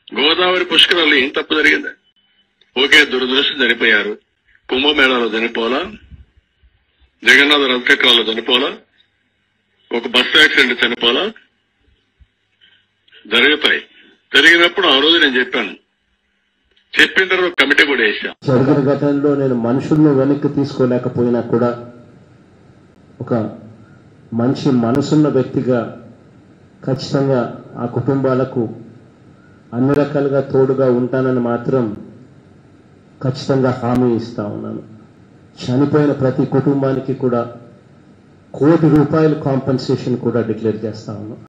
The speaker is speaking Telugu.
గోదావరి పుష్కరాలు ఏం తప్పు జరిగింది ఓకే దురదృష్టం చనిపోయారు కుంభమేళాలో చనిపోలా జగన్నాథ రథచక్రాల్లో చనిపోలా ఒక బస్సు యాక్సిడెంట్ చనిపోలా జరుగుతాయి జరిగినప్పుడు ఆ రోజు నేను చెప్పాను చెప్పిన తర్వాత కమిటీ కూడా వేసాం జరిగిన ఘటనలో నేను మనుషులను వెనక్కి తీసుకోలేకపోయినా కూడా ఒక మంచి మనసున్న వ్యక్తిగా ఖచ్చితంగా ఆ కుటుంబాలకు అన్ని రకాలుగా తోడుగా ఉంటానని మాత్రం ఖచ్చితంగా హామీ ఇస్తా ఉన్నాను చనిపోయిన ప్రతి కుటుంబానికి కూడా కోటి రూపాయల కాంపెన్సేషన్ కూడా డిక్లేర్ చేస్తా ఉన్నాను